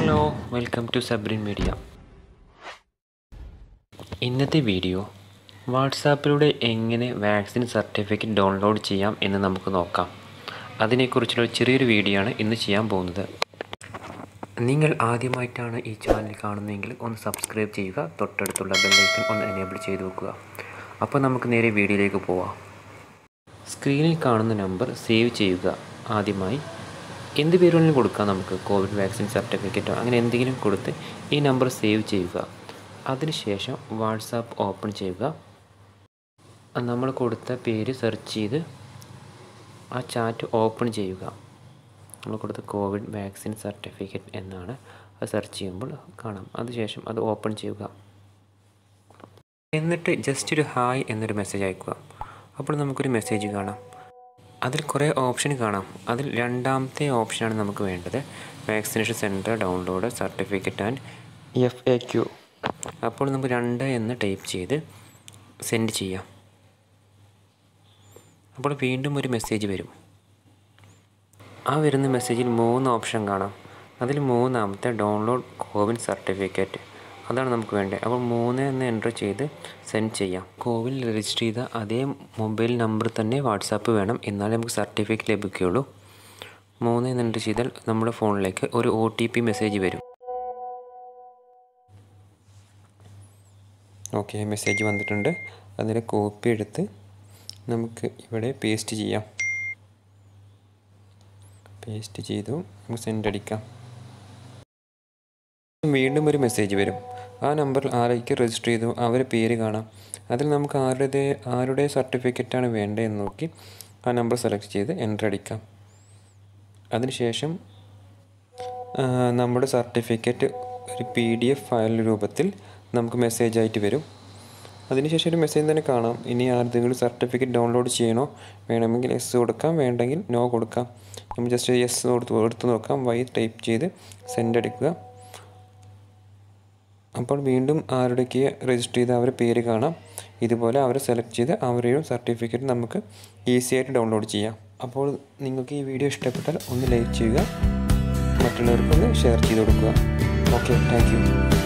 hello welcome to Sabrin media ഇന്നത്തെ video വാട്സാപ്പിലൂടെ എങ്ങനെ വാക്സിൻ സർട്ടിഫിക്കറ്റ് ഡൗൺലോഡ് ചെയ്യാം എന്ന് നമുക്ക് നോക്കാം അതിനെക്കുറിച്ചുള്ള ചെറിയൊരു വീഡിയോ ആണ് ഇന്ന് ചെയ്യാൻ പോകുന്നത് നിങ്ങൾ ആദ്യമായിട്ടാണ് ഈ ചാനൽ കാണുന്നതെങ്കിൽ ഒന്ന് സബ്സ്ക്രൈബ് ചെയ്യുക തൊട്ടടുത്തുള്ള ബെല്ലൈക്കൺ ഒന്ന് എനേബിൾ ചെയ്ത് വെക്കുക അപ്പോൾ നമുക്ക് നേരെ വീഡിയോയിലേക്ക് പോവാം സ്ക്രീനിൽ കാണുന്ന നമ്പർ സേവ് ചെയ്യുക ആദ്യമായി എന്ത് പേര് വേണമെങ്കിലും കൊടുക്കാം നമുക്ക് കോവിഡ് വാക്സിൻ സർട്ടിഫിക്കറ്റോ അങ്ങനെ എന്തെങ്കിലും കൊടുത്ത് ഈ നമ്പർ സേവ് ചെയ്യുക അതിനുശേഷം വാട്സാപ്പ് ഓപ്പൺ ചെയ്യുക നമ്മൾ കൊടുത്ത പേര് സെർച്ച് ചെയ്ത് ആ ചാറ്റ് ഓപ്പൺ ചെയ്യുക നമ്മൾ കൊടുത്ത കോവിഡ് വാക്സിൻ സർട്ടിഫിക്കറ്റ് എന്നാണ് അത് സെർച്ച് ചെയ്യുമ്പോൾ കാണാം അതിനുശേഷം അത് ഓപ്പൺ ചെയ്യുക എന്നിട്ട് ജസ്റ്റ് ഒരു ഹായ് എന്നൊരു മെസ്സേജ് അയക്കുക അപ്പോൾ നമുക്കൊരു മെസ്സേജ് കാണാം അതിൽ കുറേ ഓപ്ഷൻ കാണാം അതിൽ രണ്ടാമത്തെ ഓപ്ഷനാണ് നമുക്ക് വേണ്ടത് vaccination centre download certificate and F A Q അപ്പോൾ നമുക്ക് രണ്ട് എന്ന് ടൈപ്പ് ചെയ്ത് സെൻഡ് ചെയ്യാം അപ്പോൾ വീണ്ടും ഒരു മെസ്സേജ് വരും ആ വരുന്ന മെസ്സേജിൽ മൂന്ന് ഓപ്ഷൻ കാണാം അതിൽ മൂന്നാമത്തെ ഡൗൺലോഡ് കോവിൻ സർട്ടിഫിക്കറ്റ് അതാണ് നമുക്ക് വേണ്ടത് അപ്പോൾ മൂന്ന് എന്ന് എൻ്റർ ചെയ്ത് സെൻഡ് ചെയ്യാം കോവിൻ രജിസ്റ്റർ ചെയ്ത അതേ മൊബൈൽ നമ്പർ തന്നെ വാട്സാപ്പ് വേണം എന്നാലേ നമുക്ക് സർട്ടിഫിക്കറ്റ് ലഭിക്കുകയുള്ളൂ മൂന്ന് എന്ന് എൻ്റർ ചെയ്താൽ നമ്മുടെ ഫോണിലേക്ക് ഒരു ഒ ടി പി മെസ്സേജ് വരും ഓക്കെ മെസ്സേജ് വന്നിട്ടുണ്ട് അതിൻ്റെ കോപ്പി എടുത്ത് നമുക്ക് ഇവിടെ പേസ്റ്റ് ചെയ്യാം പേസ്റ്റ് ചെയ്തു നമുക്ക് സെൻഡ് അടിക്കാം വീണ്ടും ഒരു മെസ്സേജ് വരും ആ നമ്പറിൽ ആരൊക്കെ രജിസ്റ്റർ ചെയ്തു അവരുടെ പേര് കാണാം അതിൽ നമുക്ക് ആരുടെ ആരുടെ സർട്ടിഫിക്കറ്റാണ് വേണ്ടതെന്ന് നോക്കി ആ നമ്പർ സെലക്ട് ചെയ്ത് എൻ്റർ അടിക്കാം അതിനുശേഷം നമ്മുടെ സർട്ടിഫിക്കറ്റ് ഒരു പി ഡി എഫ് ഫയൽ രൂപത്തിൽ നമുക്ക് മെസ്സേജ് ആയിട്ട് വരും അതിനുശേഷം ഒരു മെസ്സേജ് തന്നെ കാണാം ഇനി ആർക്കെങ്കിലും സർട്ടിഫിക്കറ്റ് ഡൗൺലോഡ് ചെയ്യണോ വേണമെങ്കിൽ എസ് കൊടുക്കാം വേണ്ടെങ്കിൽ നോ കൊടുക്കാം നമ്മൾ ജസ്റ്റ് എസ് കൊടുത്ത് എടുത്ത് നോക്കാം വൈ ടൈപ്പ് ചെയ്ത് സെൻഡ് അടിക്കുക അപ്പോൾ വീണ്ടും ആരുടെയൊക്കെ രജിസ്റ്റർ ചെയ്ത് അവരുടെ പേര് കാണാം ഇതുപോലെ അവരെ സെലക്ട് ചെയ്ത് അവരുടെയും സർട്ടിഫിക്കറ്റ് നമുക്ക് ഈസി ആയിട്ട് ഡൗൺലോഡ് ചെയ്യാം അപ്പോൾ നിങ്ങൾക്ക് ഈ വീഡിയോ ഇഷ്ടപ്പെട്ടാൽ ഒന്ന് ലൈക്ക് ചെയ്യുക മറ്റുള്ളവർക്കൊന്ന് ഷെയർ ചെയ്ത് കൊടുക്കുക ഓക്കെ താങ്ക്